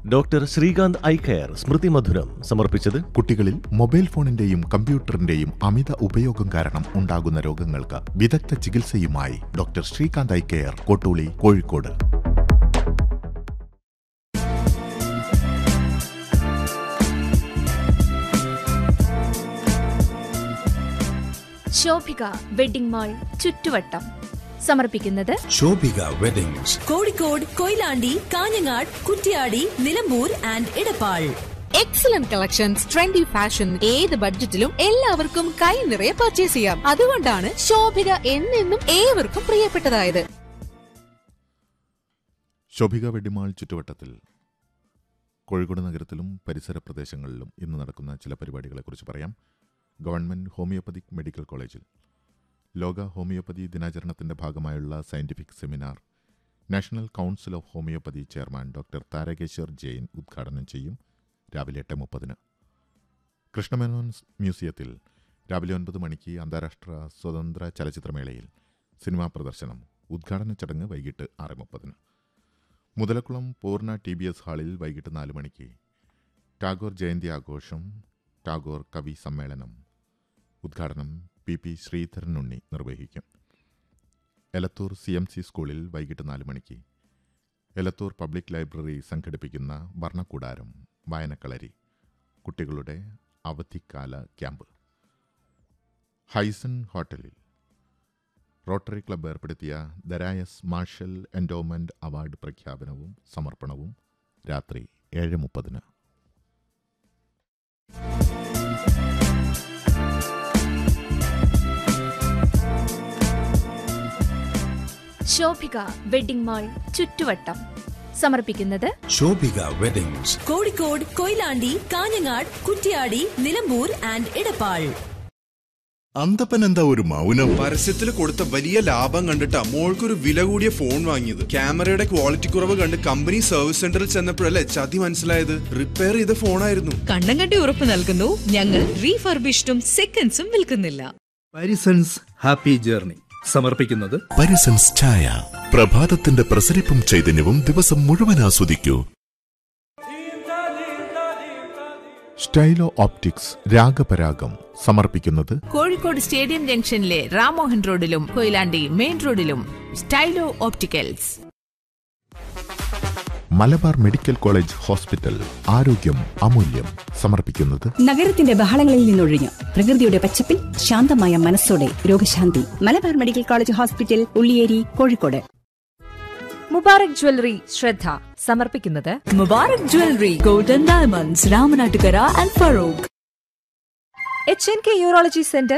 doctor Srikanth eye care സ്മൃതി മധുരം സമർപ്പിച്ചത് കുട്ടികളിൽ മൊബൈൽ ഫോണിന്റെയും കമ്പ്യൂട്ടറിന്റെയും അമിത ഉപയോഗം കാരണം ഉണ്ടാകുന്ന രോഗങ്ങൾക്ക് വിദഗ്ധ ചികിത്സയുമായി doctor Srikanth eye care Kottooli Kozhikode Shobhika wedding mall ചുറ്റുവട്ടം സമർപ്പിക്കുന്നത് Shobhika weddings Kozhikode Koyilandy Kanhangad Kuttiady Nilambur and Edappal excellent collections trendy fashion ഏത് ബഡ്ജറ്റിലും എല്ലാവർക്കും കൈ നിറയെ പർച്ചേസ് ചെയ്യാം അതുകൊണ്ടാണ് ശോഭിക എന്നെന്നും ഏവർക്കും പ്രിയപ്പെട്ടതായത് ശോഭിക വെഡിമാൾ ചുറ്റുവട്ടത്തിൽ കോഴിക്കോട് നഗരത്തിലും പരിസര പ്രദേശങ്ങളിലും ഇന്ന് നടക്കുന്ന ചില പരിപാടികളെക്കുറിച്ച് പറയാം ഗവൺമെന്റ് ഹോമിയോപ്പതിക് മെഡിക്കൽ കോളേജിൽ ലോക ഹോമിയോപ്പതി ദിനാചരണത്തിന്റെ ഭാഗമായുള്ള scientific seminar national council of homeopathy chairman doctor Tarakeshwar Jain ഉദ്ഘാടനം ചെയ്യും രാവിലെ എട്ട് മുപ്പതിന് കൃഷ്ണമേനോൻ മ്യൂസിയത്തിൽ രാവിലെ ഒൻപത് മണിക്ക് അന്താരാഷ്ട്ര സ്വതന്ത്ര ചലച്ചിത്രമേളയിൽ സിനിമാ പ്രദർശനം ഉദ്ഘാടന ചടങ്ങ് വൈകിട്ട് ആറ് മുപ്പതിന് മുതലക്കുളം പൂർണ്ണ ടി ബി എസ് ഹാളിൽ വൈകിട്ട് നാല് മണിക്ക് ടാഗോർ ജയന്തി ആഘോഷം ടാഗോർ കവി സമ്മേളനം ഉദ്ഘാടനം പി പി ശ്രീധരനുണ്ണി നിർവഹിക്കും എലത്തൂർ സി എം സി സ്കൂളിൽ വൈകിട്ട് നാല് മണിക്ക് എലത്തൂർ പബ്ലിക് ലൈബ്രറി സംഘടിപ്പിക്കുന്ന വർണ്ണക്കൂടാരം വായനക്കളരി കുട്ടികളുടെ അവധിക്കാല ക്യാമ്പ് ഹൈസൺ ഹോട്ടലിൽ റോട്ടറി ക്ലബ്ബ് ഏർപ്പെടുത്തിയ ദരായസ് മാർഷൽ എൻഡോമെന്റ് അവാർഡ് പ്രഖ്യാപനവും സമർപ്പണവും രാത്രി ഏഴ് മുപ്പതിന് ശോഭിക വെഡിംഗ് മാൾ ചുറ്റുവട്ടം സമർപ്പിക്കുന്നത് ശോഭിക വെഡിങ്സ് കോഴിക്കോട് കൊയിലാണ്ടി കാഞ്ഞങ്ങാട് കുറ്റ്യാടി നിലമ്പൂർ ആൻഡ് ഇടപ്പാൾ അന്തപ്പൻ എന്താ ഒരു മൗനം പരസ്യത്തിൽ കൊടുത്ത വലിയ ലാഭം കണ്ടിട്ടാ മോൾക്കൊരു വില കൂടിയ ഫോൺ വാങ്ങിയത് ക്യാമറയുടെ ക്വാളിറ്റി കുറവ് കണ്ട് കമ്പനി സർവീസ് സെന്ററിൽ ചെന്നപ്പോഴല്ലേ ചതി മനസ്സിലായത് റിപ്പയർ ചെയ്ത ഫോണായിരുന്നു കണ്ണം കണ്ടി ഉറപ്പ് നൽകുന്നു ഞങ്ങൾ റീഫർബിഷ്ഡും സെക്കൻഡ്സും വിൽക്കുന്നില്ല പാരിസൺസ് ഹാപ്പി ജേർണി സമർപ്പിക്കുന്നത് പരിസൻസ് ചായ പ്രഭാതത്തിന്റെ പ്രസരിപ്പും ചൈതന്യവും ദിവസം മുഴുവൻ ആസ്വദിക്കൂ സ്റ്റൈലോ ഓപ്റ്റിക്സ് രാഗപരാഗം സമർപ്പിക്കുന്നത് കോഴിക്കോട് സ്റ്റേഡിയം ജംഗ്ഷനിലെ റാമോഹൻ റോഡിലും കൊയിലാണ്ടി മെയിൻ റോഡിലും Stylo opticals Malabar medical college hospital ആരോഗ്യം അമൂല്യം സമർപ്പിക്കുന്നത് നഗരത്തിന്റെ ബഹളങ്ങളിൽ നിന്നൊഴിഞ്ഞ് പ്രകൃതിയുടെ പച്ചപ്പിൽ ശാന്തമായ മനസ്സോടെ രോഗശാന്തി Malabar medical college hospital Ulliyeri Kozhikode Mubarak jewellery ശ്രദ്ധ സമർപ്പിക്കുന്നത് Mubarak jewellery golden diamonds Ramanattukara and Farook H N K urology centre